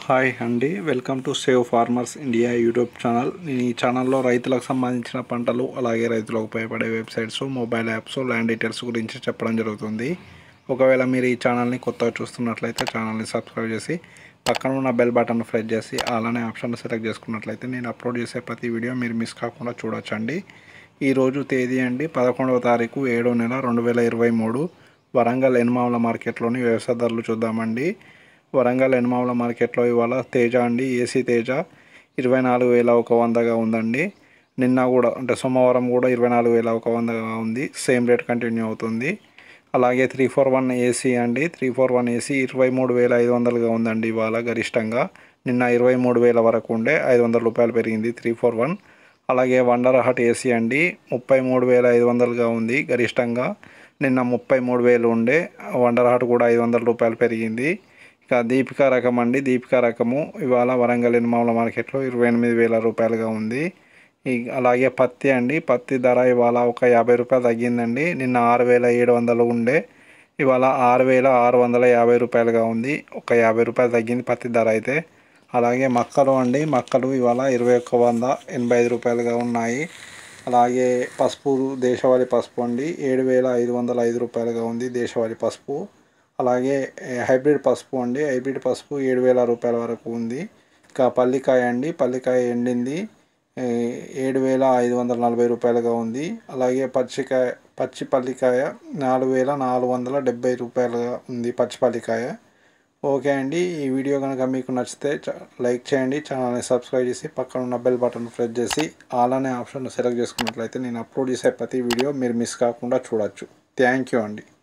hi అండి welcome to save farmers India YouTube channel నేను ఈ ఛానల్లో రైతులకు సంబంధించిన పంటలు అలాగే రైతులకు ఉపయోగపడే websites mobile apps land details గురించి చెప్పడం జరుగుతుంది ఒకవేళ మీరు ఈ ఛానల్ని కొత్తగా చూస్తున్నట్లయితే ఛానల్ని సబ్స్క్రైబ్ చేసి పక్కన ఉన్న బెల్ బటన్ ప్రెస్ చేసి అలానే ఆప్షన్ సెలెక్ట్ చేసుకున్నట్లయితే నేను అప్లోడ్ చేసే ప్రతి వీడియో మీరు మిస్ కాకుండా చూడొచ్చండి ఈరోజు తేదీ అండి పదకొండవ తారీఖు ఏడో నెల రెండు వేల ఇరవై మూడు వరంగల్ ఎనమావుల మార్కెట్లోని వ్యవసాయ ధరలు చూద్దామండి వరంగల్ ఎనమావుల మార్కెట్లో ఇవాళ తేజ అండి ఏసీ తేజ ఇరవై నాలుగు వేల ఒక వందగా ఉందండి నిన్న కూడా అంటే సోమవారం కూడా ఇరవై నాలుగు వేల ఒక వందగా ఉంది సేమ్ రేట్ కంటిన్యూ అవుతుంది అలాగే త్రీ ఫోర్ వన్ ఏసీ అండి త్రీ ఫోర్ వన్ ఏసీ ఇరవై మూడు వేల ఐదు వందలుగా ఉందండి ఇవాళ గరిష్టంగా నిన్న ఇరవై మూడు వేల వరకు ఉండే ఐదు వందల రూపాయలు పెరిగింది త్రీ ఫోర్ వన్ అలాగే వండర్ హట్ ఏసీ అండి ముప్పై మూడు వేల ఐదు వందలుగా ఉంది గరిష్టంగా నిన్న ముప్పై మూడు వేలు ఉండే వండర్ హాట్ కూడా ఐదు వందల రూపాయలు పెరిగింది ఇక దీపిక రకం అండి దీపిక రకము ఇవాళ వరంగల్ ఎనిమాముల మార్కెట్లో ఇరవై ఎనిమిది వేల రూపాయలుగా ఉంది ఈ- అలాగే పత్తి అండి పత్తి ధర ఇవాళ ఒక యాభై రూపాయలు తగ్గిందండి నిన్న ఆరు వేల ఏడు వందలు ఉండే ఇవాళ ఆరు వేల ఆరు వందల యాభై రూపాయలుగా ఉంది ఒక యాభై రూపాయలు తగ్గింది పత్తి ధర అయితే అలాగే మక్కలు అండి మక్కలు ఇవాళ ఇరవై ఒక్క వంద ఎనభై ఐదు రూపాయలుగా ఉన్నాయి అలాగే పసుపు దేశవాళీ పసుపు అండి ఏడు వేల ఐదు వందల ఐదు రూపాయలుగా ఉంది దేశవాళీ పసుపు అలాగే ఏ, హైబ్రిడ్ పసుపు అండి హైబ్రిడ్ పసుపు ఏడు వేల రూపాయల వరకు ఉంది ఇంకా పల్లికాయ అండి పల్లికాయ ఎండింది ఏ, ఏడు వేల ఐదు వందల నలభై రూపాయలుగా ఉంది అలాగే పచ్చికాయ పచ్చి పల్లికాయ నాలుగు వేల నాలుగు వందల డెబ్బై రూపాయలుగా ఉంది పచ్చి పల్లికాయ ఓకే అండి ఈ వీడియో కనుక మీకు నచ్చితే చ- లైక్ చేయండి ఛానల్ని సబ్స్క్రైబ్ చేసి పక్కన ఉన్న బెల్ బటన్ ప్రెస్ చేసి ఆల్ అనే ఆప్షన్ సెలెక్ట్ చేసుకున్నట్లయితే నేను అప్లోడ్ చేసే ప్రతి వీడియో మీరు మిస్ కాకుండా చూడొచ్చు థ్యాంక్ యూ అండి